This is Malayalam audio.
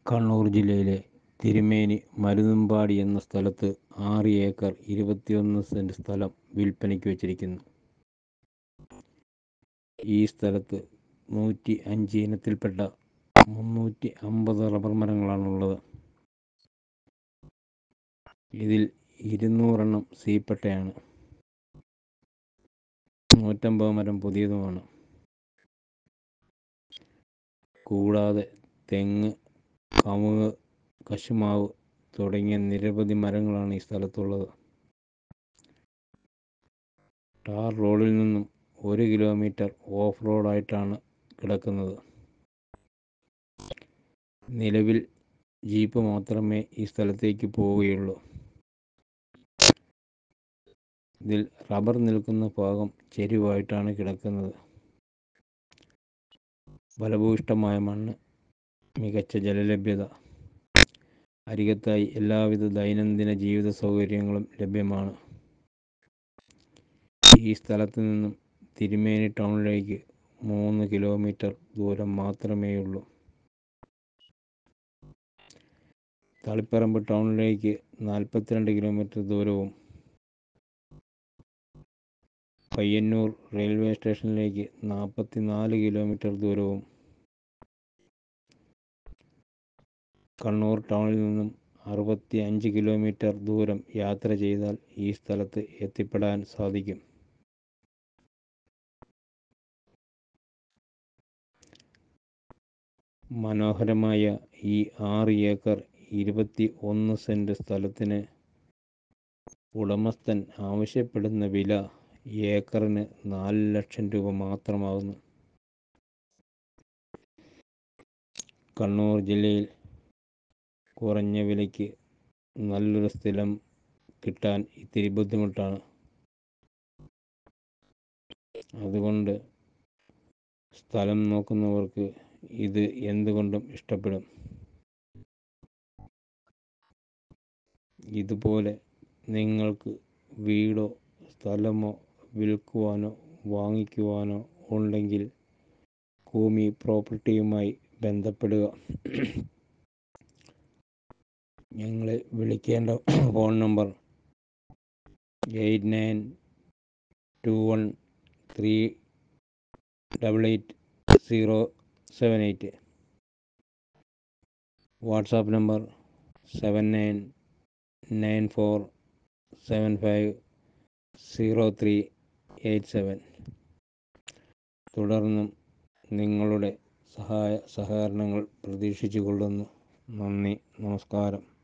കണ്ണൂർ ജില്ലയിലെ തിരുമേനി മരുതമ്പാടി എന്ന സ്ഥലത്ത് ആറ് ഏക്കർ ഇരുപത്തിയൊന്ന് സെൻറ് സ്ഥലം വിൽപ്പനയ്ക്ക് വച്ചിരിക്കുന്നു ഈ സ്ഥലത്ത് നൂറ്റി അഞ്ച് ഇനത്തിൽപ്പെട്ട മുന്നൂറ്റി അമ്പത് റബ്ബർ മരങ്ങളാണുള്ളത് ഇതിൽ ഇരുന്നൂറെണ്ണം സീപ്പട്ടയാണ് നൂറ്റമ്പത് മരം പുതിയതുമാണ് കൂടാതെ തെങ്ങ് കമുക് കശുമാവ് തുടങ്ങിയ നിരവധി മരങ്ങളാണ് ഈ സ്ഥലത്തുള്ളത് ടാർ റോഡിൽ നിന്നും ഒരു കിലോമീറ്റർ ഓഫ് റോഡായിട്ടാണ് കിടക്കുന്നത് നിലവിൽ ജീപ്പ് മാത്രമേ ഈ സ്ഥലത്തേക്ക് പോവുകയുള്ളൂ ഇതിൽ റബ്ബർ നിൽക്കുന്ന ഭാഗം ചെരിവായിട്ടാണ് കിടക്കുന്നത് ഫലഭൂയിഷ്ടമായ മണ്ണ് മികച്ച ജലലഭ്യത അരികത്തായി എല്ലാവിധ ദൈനംദിന ജീവിത സൗകര്യങ്ങളും ലഭ്യമാണ് ഈ സ്ഥലത്ത് നിന്നും തിരുമേനി ടൗണിലേക്ക് മൂന്ന് കിലോമീറ്റർ ദൂരം മാത്രമേയുള്ളൂ തളിപ്പറമ്പ് ടൗണിലേക്ക് നാൽപ്പത്തിരണ്ട് കിലോമീറ്റർ ദൂരവും പയ്യന്നൂർ റെയിൽവേ സ്റ്റേഷനിലേക്ക് നാൽപ്പത്തി നാല് കിലോമീറ്റർ ദൂരവും കണ്ണൂർ ടൗണിൽ നിന്നും അറുപത്തി അഞ്ച് കിലോമീറ്റർ ദൂരം യാത്ര ചെയ്താൽ ഈ സ്ഥലത്ത് എത്തിപ്പെടാൻ സാധിക്കും മനോഹരമായ ഈ ആറ് ഏക്കർ ഇരുപത്തി ഒന്ന് സെൻറ് സ്ഥലത്തിന് ഉടമസ്ഥൻ ആവശ്യപ്പെടുന്ന വില ഏക്കറിന് നാല് ലക്ഷം രൂപ മാത്രമാകുന്നു കണ്ണൂർ ജില്ലയിൽ കുറഞ്ഞ വിലയ്ക്ക് നല്ലൊരു സ്ഥലം കിട്ടാൻ ഇത്തിരി ബുദ്ധിമുട്ടാണ് അതുകൊണ്ട് സ്ഥലം നോക്കുന്നവർക്ക് ഇത് എന്തുകൊണ്ടും ഇഷ്ടപ്പെടും ഇതുപോലെ നിങ്ങൾക്ക് വീടോ സ്ഥലമോ വിൽക്കുവാനോ വാങ്ങിക്കുവാനോ ഉണ്ടെങ്കിൽ ഭൂമി പ്രോപ്പർട്ടിയുമായി ബന്ധപ്പെടുക ഞങ്ങളെ വിളിക്കേണ്ട phone number eight nine two one three double eight zero seven eight WhatsApp number seven nine nine four seven five zero three eight seven തുടർന്നും നിങ്ങളുടെ സഹായ സഹകരണങ്ങൾ പ്രതീക്ഷിച്ചു കൊള്ളുന്നു നന്ദി നമസ്കാരം